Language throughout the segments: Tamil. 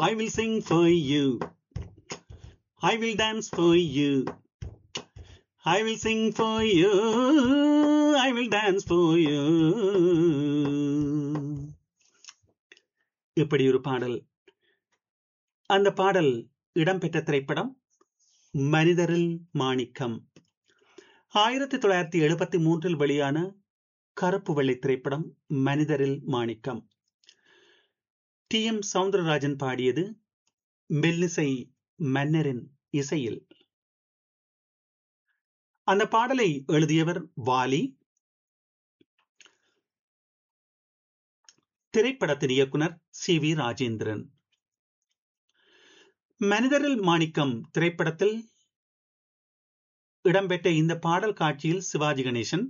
I will sing for you. I will dance for you. I will sing for you. I will dance for you. இப்படி ஒரு பாடல் அந்த பாடல் இடம்பெற்ற திரைப்படம் மனிதரில் மாணிக்கம் ஆயிரத்தி தொள்ளாயிரத்தி எழுபத்தி மூன்றில் வெளியான கருப்பு வெள்ளை திரைப்படம் மனிதரில் மாணிக்கம் டி எம் சவுந்தரராஜன் பாடியது மெல்லிசை மன்னரின் இசையில் அந்த பாடலை எழுதியவர் வாலி திரைப்படத்தின் இயக்குனர் சி வி ராஜேந்திரன் மனிதரில் மாணிக்கம் திரைப்படத்தில் இடம்பெற்ற இந்த பாடல் காட்சியில் சிவாஜி கணேசன்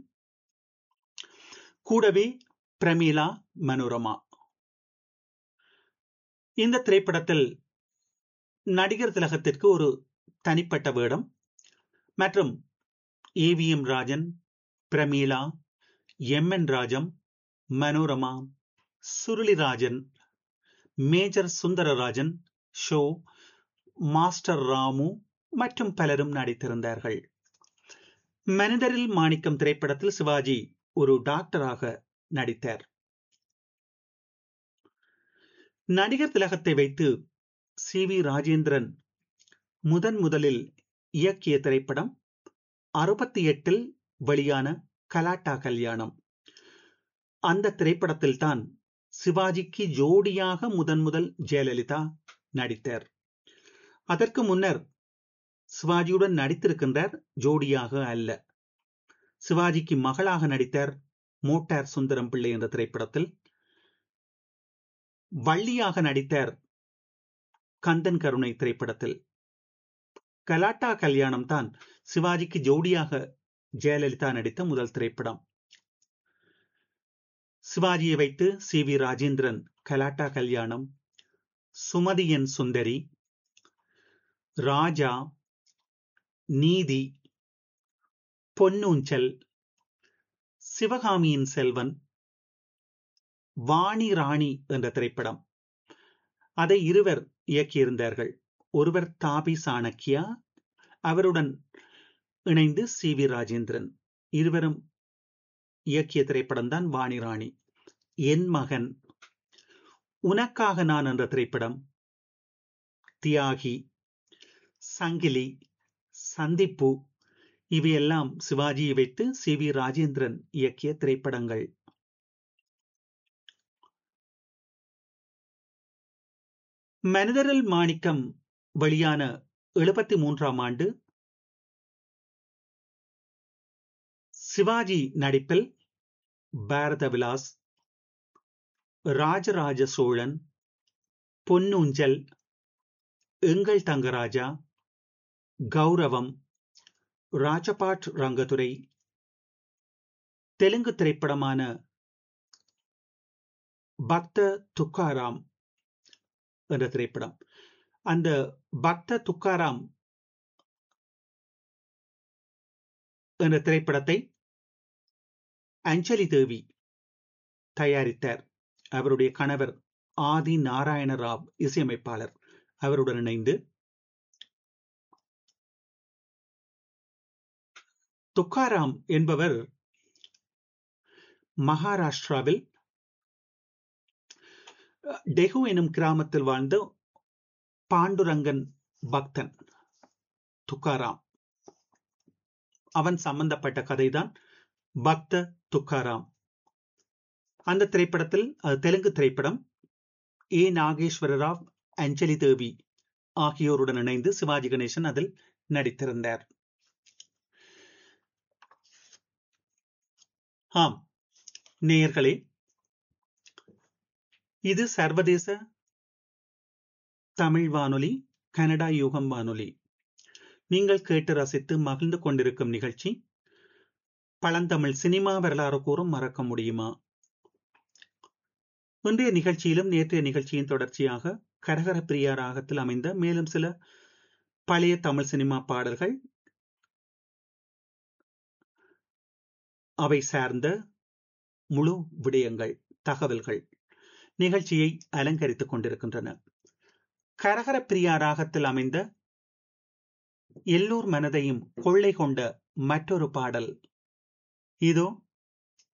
கூடவே பிரமீளா மனோரமா இந்த திரைப்படத்தில் நடிகர் திலகத்திற்கு ஒரு தனிப்பட்ட வேடம் மற்றும் AVM Rajan Prameela M N Rajam Manorama Surulirajan Major Sundararajan show master Ramu மற்றும் பலரும் நடித்திருந்தார்கள் மனிதரில் மாணிக்கம் திரைப்படத்தில் சிவாஜி ஒரு டாக்டராக நடித்தார் நடிகர் திலகத்தை வைத்து சி வி ராஜேந்திரன் முதன் முதலில் இயக்கிய திரைப்படம் அறுபத்தி எட்டில் வெளியான கலாட்டா கல்யாணம் அந்த திரைப்படத்தில் தான் சிவாஜிக்கு ஜோடியாக முதன் முதல் ஜெயலலிதா நடித்தார் அதற்கு முன்னர் சிவாஜியுடன் நடித்திருக்கின்றார் ஜோடியாக அல்ல சிவாஜிக்கு மகளாக நடித்தார் மோட்டார் சுந்தரம் பிள்ளை என்ற திரைப்படத்தில் வள்ளியாக நடித்தார் கந்தன் கருணை திரைப்படத்தில் கலாட்டா கல்யாணம் தான் சிவாஜிக்கு ஜோடியாக ஜெயலலிதா நடித்த முதல் திரைப்படம் சிவாஜியை வைத்து சி வி ராஜேந்திரன் கலாட்டா கல்யாணம் சுமதியன் சுந்தரி ராஜா நீதி பொன்னூஞ்சல் சிவகாமியின் செல்வன் வாணி ராணி என்ற திரைப்படம் அதை இருவர் இயக்கியிருந்தார்கள் ஒருவர் தாபி சாணக்கியா அவருடன் இணைந்து சி வி ராஜேந்திரன் இருவரும் இயக்கிய திரைப்படம் தான் வாணி ராணி என் மகன் உனக்காக நான் என்ற திரைப்படம் தியாகி சங்கிலி சந்திப்பு இவையெல்லாம் சிவாஜியை வைத்து சி வி ராஜேந்திரன் இயக்கிய திரைப்படங்கள் மனிதரில் மாணிக்கம் வெளியான எழுபத்தி மூன்றாம் ஆண்டு சிவாஜி நடிப்பில் பாரத விலாஸ் ராஜராஜ சோழன் பொன்னூஞ்சல் எங்கள் தங்கராஜா கௌரவம் ராஜபாட் ரங்கதுரை தெலுங்கு திரைப்படமான பக்த துக்காராம் என்ற திரைப்படம் அந்த பக்த துக்காராம் என்ற திரைப்படத்தை அஞ்சலி தேவி தயாரித்தார் அவருடைய கணவர் ஆதி நாராயண ராவ் இசையமைப்பாளர் அவருடன் இணைந்து துக்காராம் என்பவர் மகாராஷ்டிராவில் டெகு எனும் கிராமத்தில் வாழ்ந்த பாண்டுரங்கன் பக்தன் துக்காராம் அவன் சம்பந்தப்பட்ட கதைதான் பக்த துக்காராம் அந்த திரைப்படத்தில் அது தெலுங்கு திரைப்படம் ஏ நாகேஸ்வர ராவ் அஞ்சலி தேவி ஆகியோருடன் இணைந்து சிவாஜி கணேசன் அதில் நடித்திருந்தார் ஆம் நேயர்களே இது சர்வதேச தமிழ் வானொலி கனடா யூகம் வானொலி நீங்கள் கேட்டு ரசித்து மகிழ்ந்து கொண்டிருக்கும் நிகழ்ச்சி பழந்தமிழ் சினிமா வரலாறு கூறும் மறக்க முடியுமா இன்றைய நிகழ்ச்சியிலும் நேற்றைய நிகழ்ச்சியின் தொடர்ச்சியாக கரகர பிரியா ராகத்தில் அமைந்த மேலும் சில பழைய தமிழ் சினிமா பாடல்கள் அவை சார்ந்த முழு விடயங்கள் தகவல்கள் நிகழ்ச்சியை அலங்கரித்துக் கொண்டிருக்கின்றன கரகர பிரியா ராகத்தில் அமைந்த எல்லோர் மனதையும் கொள்ளை கொண்ட மற்றொரு பாடல் இதோ